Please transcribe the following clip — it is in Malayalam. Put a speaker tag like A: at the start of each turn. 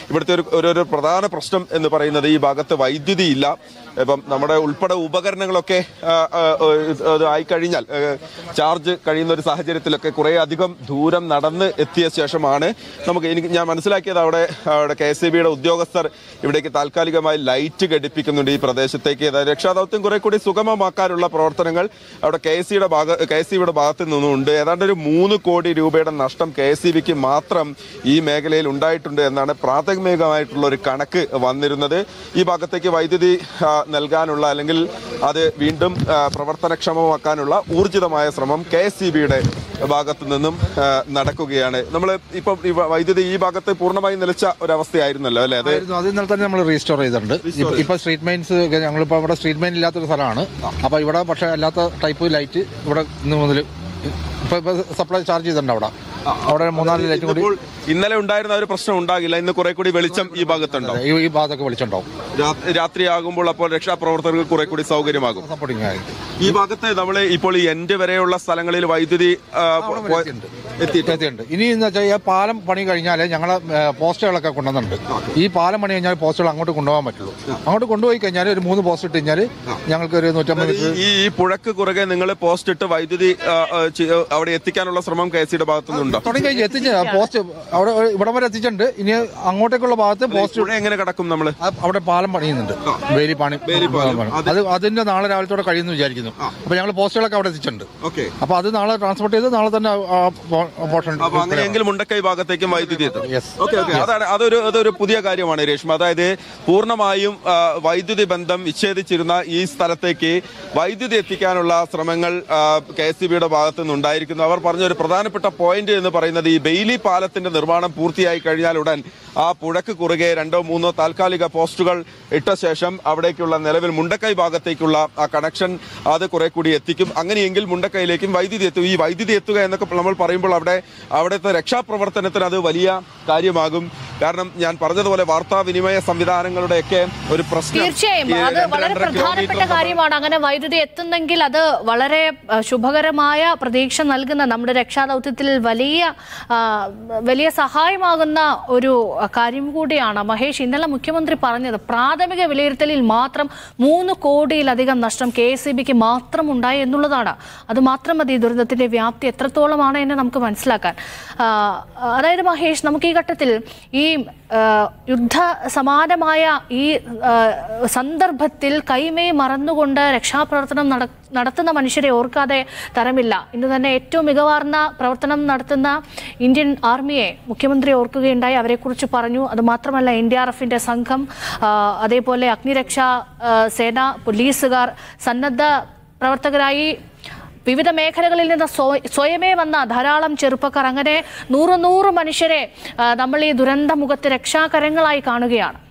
A: ഇവിടുത്തെ ഒരു ഒരു ഒരു പ്രധാന പ്രശ്നം എന്ന് പറയുന്നത് ഈ ഭാഗത്ത് വൈദ്യുതി ഇല്ല ഇപ്പം നമ്മുടെ ഉൾപ്പെടെ ഉപകരണങ്ങളൊക്കെ ആ, ആ, അത് ആയിക്കഴിഞ്ഞാൽ ആ, ചാർജ് കഴിയുന്ന ഒരു സാഹചര്യത്തിലൊക്കെ കുറേ അധികം ദൂരം നടന്ന് എത്തിയ ശേഷമാണ് നമുക്ക് എനിക്ക് ഞാൻ മനസ്സിലാക്കിയത് അവിടെ അവിടെ കെ എസ് ബിയുടെ ഉദ്യോഗസ്ഥർ ഇവിടേക്ക് താൽക്കാലികമായി ലൈറ്റ് ഘടിപ്പിക്കുന്നുണ്ട് ഈ പ്രദേശത്തേക്ക് അതായത് രക്ഷാദൗത്യം കുറെ കൂടി സുഗമമാക്കാനുള്ള പ്രവർത്തനങ്ങൾ അവിടെ കെ എസ് സിയുടെ ഭാഗ കെ എസ് സിയുടെ ഭാഗത്തു നിന്നുണ്ട് ഏതാണ്ട് ഒരു മൂന്ന് കോടി രൂപയുടെ നഷ്ടം കെ എസ് ബിക്ക് മാത്രം ഈ മേഖലയിൽ ഉണ്ടായിട്ടുണ്ട് എന്നാണ് പ്രാഥമികമായിട്ടുള്ള ഒരു കണക്ക് വന്നിരുന്നത് ഈ ഭാഗത്തേക്ക് വൈദ്യുതി ആ, നൽകാനുള്ള അല്ലെങ്കിൽ അത് വീണ്ടും ആ, പ്രവർത്തനക്ഷമമാക്കാനുള്ള ഊർജിതമായ ശ്രമം കെ എസ് സി ബിയുടെ ഭാഗത്തു നിന്നും ആ, നടക്കുകയാണ് നമ്മൾ ഇപ്പം ഈ വ- വൈദ്യുതി ഈ ഭാഗത്ത് പൂർണ്ണമായി നിലച്ച ഒരവസ്ഥയായിരുന്നല്ലോ അല്ലെ അത്
B: ആയിരുന്നു. അത് ഇന്നലെ തന്നെ നമ്മൾ റീസ്റ്റോർ ചെയ്തിട്ടുണ്ട് ഇപ്പൊ- ഇപ്പൊ സ്ട്രീറ്റ് മൈൻസ് ഞങ്ങളിപ്പോ ഇവിടെ സ്ട്രീറ്റ് മൈൻ ഇല്ലാത്തൊരു സ്ഥലമാണ് അപ്പൊ ഇവിടെ പക്ഷെ അല്ലാത്ത ടൈപ്പ് ലൈറ്റ് ഇവിടെ ഇന്ന് മുതൽ ഇപ്പൊ ഇപ്പൊ സപ്ലൈ ചാർജ് ചെയ്തിട്ടുണ്ട് അവിടെ അവിടെ മൂന്നാല് ലൈറ്റ് കൂടി
A: ഇപ്പോൾ ഇന്നലെ ഉണ്ടായിരുന്ന ഒരു പ്രശ്നം ഉണ്ടാകില്ല ഇന്ന് കുറെ കൂടി വെളിച്ചം ഈ ഭാഗത്തുണ്ടോ
B: ഈ ഈ ഭാഗത്തൊക്കെ വിളിച്ചിട്ടുണ്ടാവും
A: രാ- രാത്രിയാകുമ്പോൾ അപ്പോൾ രക്ഷാപ്രവർത്തകർക്ക് കുറെ കൂടി സൗകര്യമാകും
B: സപ്പോർട്ടിങ് ആയി
A: ഈ ഭാഗത്ത് നമ്മൾ ഇപ്പോൾ ഈ എൻഡ് വരെയുള്ള സ്ഥലങ്ങളിൽ വൈദ്യുതി ആ,
B: അവിടെ
A: പോ-
B: എത്തിയിട്ടുണ്ട്.
A: എത്തിയിട്ടുണ്ട്
B: എത്തിയിട്ടുണ്ട് ഇനി എന്ന് വെച്ചാൽ ഈ പാലം പണി കഴിഞ്ഞാൽ ഞങ്ങളെ ഏ, പോസ്റ്റുകളൊക്കെ കൊണ്ടുവന്നിട്ടുണ്ട് ഈ പാലം പണി കഴിഞ്ഞാൽ പോസ്റ്റുകൾ അങ്ങോട്ട് കൊണ്ടുപോകാൻ പറ്റുള്ളൂ അങ്ങോട്ട് കൊണ്ടുപോയി കഴിഞ്ഞാൽ ഒരു മൂന്ന് പോസ്റ്റ് ഇട്ട് കഴിഞ്ഞാൽ ഞങ്ങൾക്ക് ഒരു നൂറ്റമ്പത്
A: ഈ- ഈ ഈ പുഴക്ക് കുറുകെ നിങ്ങൾ പോസ്റ്റ് ഇട്ട് വൈദ്യുതി ആ, ആ, ചെ- അവിടെ എത്തിക്കാനുള്ള ശ്രമം കെ സിയുടെ ഭാഗത്തു നിന്നുണ്ടോ
B: തുടങ്ങി കഴിഞ്ഞ് എത്തിച്ച് പോസ്റ്റ് അവിടെ ഇവിടം വരെ എത്തിച്ചിട്ടുണ്ട് ഇനി അങ്ങോട്ടേക്കുള്ള ഭാഗത്ത് പോസ്റ്റ്
A: പുഴ എങ്ങനെ കടക്കും നമ്മള്
B: ആ, അവിടെ പാലം പണിയുന്നുണ്ട് വേലി പണി
A: പാലം.
B: പണി. അത് അതിന്റെ നാളെ രാവിലത്തോടെ കഴിയുമെന്ന് വിചാരിക്കുന്നു അപ്പൊ ഞങ്ങൾ പോസ്റ്റുകളൊക്കെ അവിടെ എത്തിച്ചിട്ടുണ്ട്
A: ഓക്കെ
B: അപ്പൊ അത് നാളെ ട്രാൻസ്പോർട്ട് ചെയ്ത് നാളെ തന്നെ ആ പോ- പോർഷൻ
A: അപ്പൊ അങ്ങനെയെങ്കിൽ മുണ്ടക്കൈ ഭാഗത്തേക്കും വൈദ്യുതി എത്തും
B: Yes.
A: ഓക്കെ ഓക്കെ അതാണ് അതൊരു അതൊരു പുതിയ കാര്യമാണ് രേഷ്മ അതായത് പൂർണ്ണമായും ആ, വൈദ്യുതി ബന്ധം വിച്ഛേദിച്ചിരുന്ന ഈ സ്ഥലത്തേക്ക് വൈദ്യുതി എത്തിക്കാനുള്ള ശ്രമങ്ങൾ കെ എസ് സി ബിയുടെ ഭാഗത്തു നിന്നുണ്ടായിരിക്കുന്നു അവർ പറഞ്ഞ ഒരു പ്രധാനപ്പെട്ട പോയിന്റ് എന്ന് പറയുന്നത് ഈ ബെയിലി പാലത്തിന്റെ നിർമ്മാണം പൂർത്തിയായി കഴിഞ്ഞാൽ ഉടൻ ആ പുഴക്ക് കുറുകെ രണ്ടോ മൂന്നോ താൽക്കാലിക പോസ്റ്റുകൾ ഇട്ട ശേഷം അവിടേക്കുള്ള നിലവിൽ മുണ്ടക്കൈ ഭാഗത്തേക്കുള്ള ആ കണക്ഷൻ അത് കുറെ കൂടി എത്തിക്കും അങ്ങനെയെങ്കിൽ മുണ്ടക്കൈയിലേക്കും വൈദ്യുതി എത്തും ഈ വൈദ്യുതി എത്തുക എന്നൊക്കെ നമ്മൾ പറയുമ്പോൾ അവിടെ അവിടുത്തെ രക്ഷാപ്രവർത്തനത്തിന് അത് വലിയ കാര്യമാകും കാരണം ഞാൻ പറഞ്ഞതുപോലെ വാർത്താവിനിമയ സംവിധാനങ്ങളുടെയൊക്കെ ഒരു പ്രശ്നം
C: തീർച്ചയായും
A: ഈ
C: അത്
A: രണ്ട്
C: വളരെ
A: രണ്ടര
C: പ്രധാനപ്പെട്ട
A: കിലോമീറ്റർ
C: കാര്യമാണ് അങ്ങനെ വൈദ്യുതി എത്തുന്നെങ്കിൽ അത് വളരെ ആ, ശുഭകരമായ പ്രതീക്ഷ നൽകുന്ന നമ്മുടെ രക്ഷാദൗത്യത്തിൽ വലിയ ആ, വലിയ സഹായമാകുന്ന ഒരു കാര്യം കൂടിയാണ് മഹേഷ് ഇന്നലെ മുഖ്യമന്ത്രി പറഞ്ഞത് പ്രാഥമിക വിലയിരുത്തലിൽ മാത്രം മൂന്ന് കോടിയിലധികം നഷ്ടം കെ എസ് ബിക്ക് മാത്രം ഉണ്ടായി എന്നുള്ളതാണ് അത് മാത്രം മതി ഈ ദുരന്തത്തിന്റെ വ്യാപ്തി എത്രത്തോളമാണ് എന്ന് നമുക്ക് മനസ്സിലാക്കാൻ ആ, അതായത് മഹേഷ് നമുക്ക് ഈ ഘട്ടത്തിൽ ഈ ആ, യുദ്ധ സമാനമായ ഈ ആ, സന്ദർഭത്തിൽ കൈമേ മറന്നുകൊണ്ട് രക്ഷാപ്രവർത്തനം നട നടത്തുന്ന മനുഷ്യരെ ഓർക്കാതെ തരമില്ല ഇന്ന് തന്നെ ഏറ്റവും മികവാർന്ന പ്രവർത്തനം നടത്തുന്ന ഇന്ത്യൻ ആർമിയെ മുഖ്യമന്ത്രി ഓർക്കുകയുണ്ടായി അവരെക്കുറിച്ച് പറഞ്ഞു അതുമാത്രമല്ല എൻ ഡി ആർ എഫിന്റെ സംഘം ആ, അതേപോലെ അഗ്നിരക്ഷാ ആ, സേന പോലീസുകാർ സന്നദ്ധ പ്രവർത്തകരായി വിവിധ മേഖലകളിൽ നിന്ന് സ്വ- സ്വയമേ വന്ന ധാരാളം ചെറുപ്പക്കാർ അങ്ങനെ നൂറ് നൂറ് മനുഷ്യരെ ആ, നമ്മൾ ഈ ദുരന്തമുഖത്ത് രക്ഷാകരങ്ങളായി കാണുകയാണ്